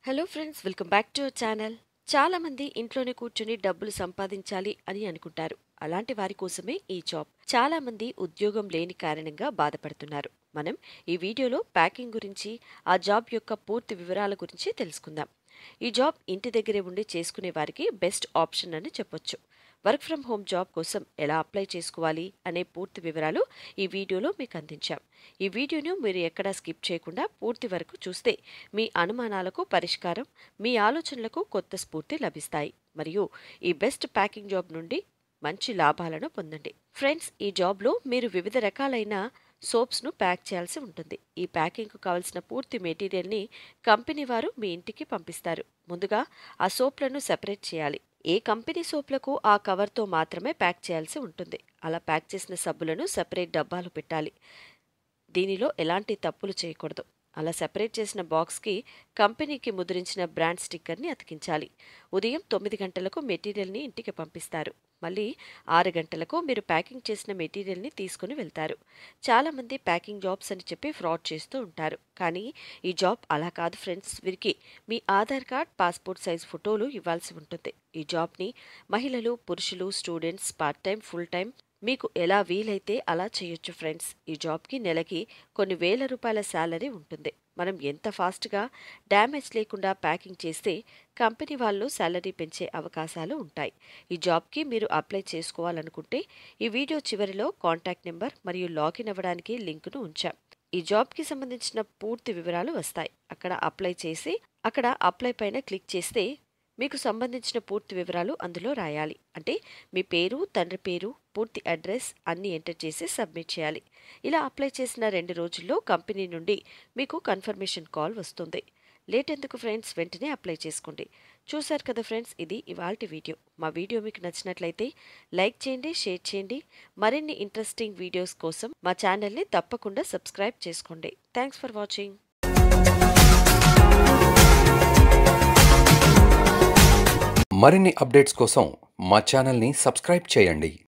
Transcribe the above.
hello friends welcome back to our channel చాలా మంది ఇంట్లోనే కూర్చొని డబ్బులు సంపాదించాలి అని అనుకుంటారు అలాంటి వారి కోసమే ఈ జాబ్ చాలా మంది ఉద్యోగం లేని కారణంగా బాధపడుతున్నారు మనం ఈ వీడియోలో ప్యాకింగ్ గురించి ఆ జాబ్ యొక్క పూర్తి వివరాల గురించి తెలుసుకుందాం ఈ జాబ్ ఇంటి దగ్గరే ఉండి చేసుకునే వారికి బెస్ట్ ఆప్షన్ అని చెప్పొచ్చు వర్క్ ఫ్రమ్ హోమ్ జాబ్ కోసం ఎలా అప్లై చేసుకోవాలి అనే పూర్తి వివరాలు ఈ వీడియోలో మీకు అందించాం ఈ వీడియోను మీరు ఎక్కడా స్కిప్ చేయకుండా పూర్తి వరకు చూస్తే మీ అనుమానాలకు పరిష్కారం మీ ఆలోచనలకు కొత్త స్ఫూర్తి లభిస్తాయి మరియు ఈ బెస్ట్ ప్యాకింగ్ జాబ్ నుండి మంచి లాభాలను పొందండి ఫ్రెండ్స్ ఈ జాబ్లో మీరు వివిధ రకాలైన సోప్స్ను ప్యాక్ చేయాల్సి ఉంటుంది ఈ ప్యాకింగ్కు కావలసిన పూర్తి మెటీరియల్ని కంపెనీ వారు మీ ఇంటికి పంపిస్తారు ముందుగా ఆ సోప్లను సెపరేట్ చేయాలి ఏ కంపెనీ సోప్లకు ఆ కవర్తో మాత్రమే ప్యాక్ చేయాల్సి ఉంటుంది అలా ప్యాక్ చేసిన సబ్బులను సెపరేట్ డబ్బాలు పెట్టాలి దీనిలో ఎలాంటి తప్పులు చేయకూడదు అలా సెపరేట్ చేసిన బాక్స్కి కంపెనీకి ముద్రించిన బ్రాండ్ స్టిక్కర్ని అతికించాలి ఉదయం తొమ్మిది గంటలకు మెటీరియల్ని ఇంటికి పంపిస్తారు మళ్ళీ ఆరు గంటలకు మీరు ప్యాకింగ్ చేసిన మెటీరియల్ని తీసుకుని వెళ్తారు చాలామంది ప్యాకింగ్ జాబ్స్ అని చెప్పి ఫ్రాడ్ చేస్తూ ఉంటారు కానీ ఈ జాబ్ అలా కాదు ఫ్రెండ్స్ వీరికి మీ ఆధార్ కార్డ్ పాస్పోర్ట్ సైజ్ ఫోటోలు ఇవ్వాల్సి ఉంటుంది ఈ జాబ్ని మహిళలు పురుషులు students part time full time మీకు ఎలా వీలైతే అలా చేయొచ్చు ఫ్రెండ్స్ ఈ జాబ్కి నెలకి కొన్ని వేల రూపాయల శాలరీ ఉంటుంది మనం ఎంత ఫాస్ట్గా డ్యామేజ్ లేకుండా ప్యాకింగ్ చేస్తే కంపెనీ వాళ్ళు శాలరీ పెంచే అవకాశాలు ఉంటాయి ఈ జాబ్కి మీరు అప్లై చేసుకోవాలనుకుంటే ఈ వీడియో చివరిలో కాంటాక్ట్ నెంబర్ మరియు లాగిన్ అవ్వడానికి లింకును ఉంచాం ఈ జాబ్కి సంబంధించిన పూర్తి వివరాలు వస్తాయి అక్కడ అప్లై చేసి అక్కడ అప్లై పైన క్లిక్ చేస్తే మీకు సంబంధించిన పూర్తి వివరాలు అందులో రాయాలి అంటే మీ పేరు తండ్రి పేరు పూర్తి అడ్రస్ అన్ని ఎంటర్ చేసి సబ్మిట్ చేయాలి ఇలా అప్లై చేసిన రెండు రోజుల్లో కంపెనీ నుండి మీకు కన్ఫర్మేషన్ కాల్ వస్తుంది లేట్ ఎందుకు ఫ్రెండ్స్ వెంటనే అప్లై చేసుకోండి చూశారు కదా ఫ్రెండ్స్ ఇది ఇవాల్టి వీడియో మా వీడియో మీకు నచ్చినట్లయితే లైక్ చేయండి షేర్ చేయండి మరిన్ని ఇంట్రెస్టింగ్ వీడియోస్ కోసం మా ఛానల్ని తప్పకుండా సబ్స్క్రైబ్ చేసుకోండి థ్యాంక్స్ ఫర్ వాచింగ్ మరిన్ని అప్డేట్స్ కోసం మా ఛానల్ని సబ్స్క్రైబ్ చేయండి